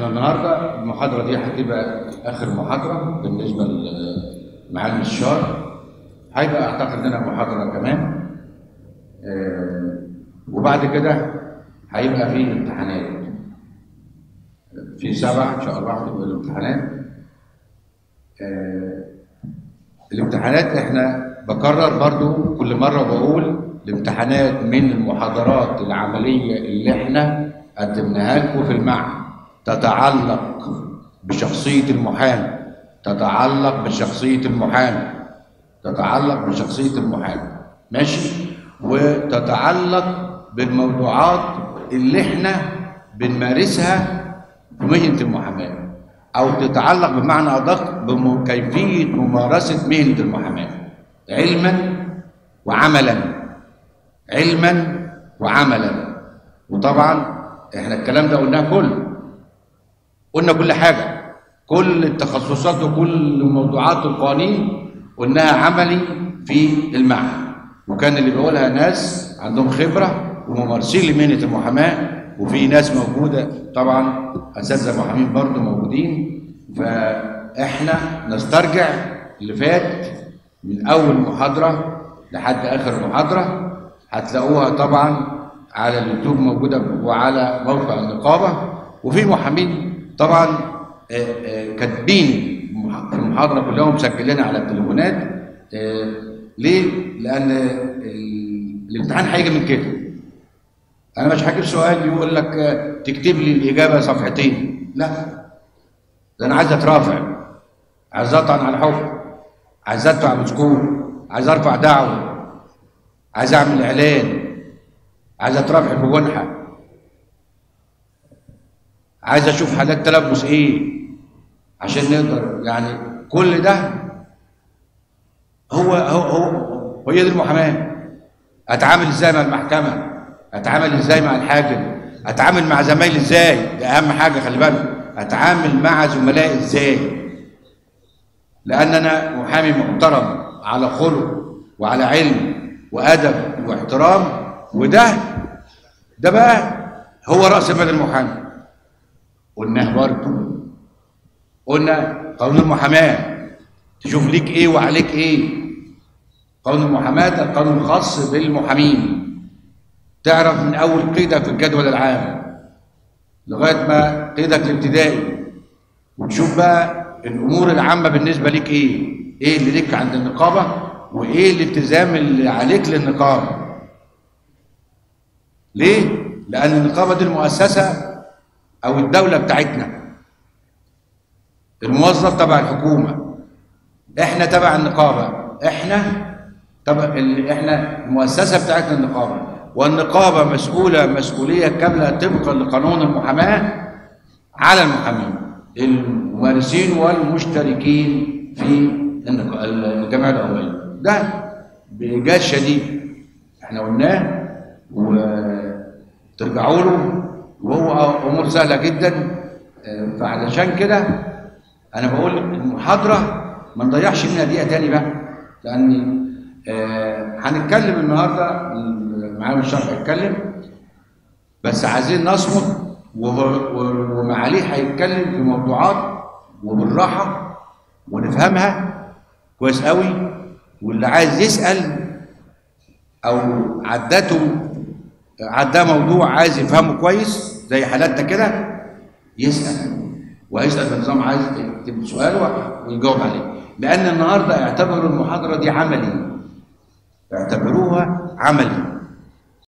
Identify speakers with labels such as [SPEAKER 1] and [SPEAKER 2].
[SPEAKER 1] احنا النهارده المحاضره دي هتبقى اخر محاضره بالنسبه لمعالم الشهر هيبقى اعتقد لنا محاضره كمان آه، وبعد كده هيبقى في امتحانات في سبعة ان شاء الله هتبقى الامتحانات آه، الامتحانات احنا بكرر برضو كل مرة بقول الامتحانات من المحاضرات العملية اللي احنا قدمناها لكم في المعهد تتعلق بشخصية المحامي تتعلق بشخصية المحامي تتعلق بشخصية المحامي ماشي وتتعلق بالموضوعات اللي احنا بنمارسها في مهنة المحاماة أو تتعلق بمعنى أدق بكيفية ممارسة مهنة المحاماة علما وعملا علما وعملا وطبعا احنا الكلام ده قلناه كله قلنا كل حاجة كل التخصصات وكل موضوعات القوانين قلناها عملي في المعهد وكان اللي بيقولها ناس عندهم خبرة وممارسين لمهنة المحاماة وفي ناس موجودة طبعا أساتذة محامين برضه موجودين فإحنا نسترجع اللي فات من أول محاضرة لحد آخر محاضرة هتلاقوها طبعا على اليوتيوب موجودة وعلى موقع النقابة وفي محامين طبعا كاتبين في المحاضرة كلهم مسجلين على التليفونات ليه؟ لأن الامتحان هيجي من كده انا مش هجيب سؤال يقول لك تكتب لي الاجابه صفحتين لا ده انا عايز اترافع عايز اطعن على حكم عايز ادفع مسكون عايز ارفع دعوه عايز اعمل اعلان عايز اترافع في جنحه عايز اشوف حالات تلبس ايه عشان نقدر يعني كل ده هو هو هو هي دي المحاماه اتعامل ازاي مع المحكمه اتعامل ازاي مع الحاكم اتعامل مع زمايلي ازاي ده اهم حاجه خلي بالك اتعامل مع زملائي ازاي لان انا محامي محترم على خلق وعلى علم وادب واحترام وده ده بقى هو راس مال المحامي قلناه برضه قلنا قانون المحاماه تشوف ليك ايه وعليك ايه قانون المحاماه ده قانون خاص بالمحامين تعرف من اول قيدك في الجدول العام لغايه ما قيدك الابتدائي وتشوف بقى الامور العامه بالنسبه ليك ايه ايه اللي ليك عند النقابه وايه الالتزام اللي عليك للنقابه ليه لان النقابه دي المؤسسه او الدوله بتاعتنا الموظف تبع الحكومه احنا تبع النقابه احنا تبع احنا المؤسسه بتاعتنا النقابه والنقابة مسؤولة مسؤولية كاملة طبقا لقانون المحاماة على المحامين الممارسين والمشتركين في الجمعية العمومية ده بإيجاز شديد احنا قلناه وترجعوا له وهو أمور سهلة جدا فعلشان كده أنا بقول المحاضرة ما نضيعش منها دقيقة تاني بقى لأن هنتكلم النهارده معالي الشرح هيتكلم بس عايزين نصمت ومعاليه هيتكلم في موضوعات وبالراحه ونفهمها كويس قوي واللي عايز يسال او عدته عداه موضوع عايز يفهمه كويس زي حالاتنا كده يسال وهيسال بنظام عايز يكتب سؤال ويجاوب عليه لان النهارده اعتبروا المحاضره دي عملي اعتبروها عملي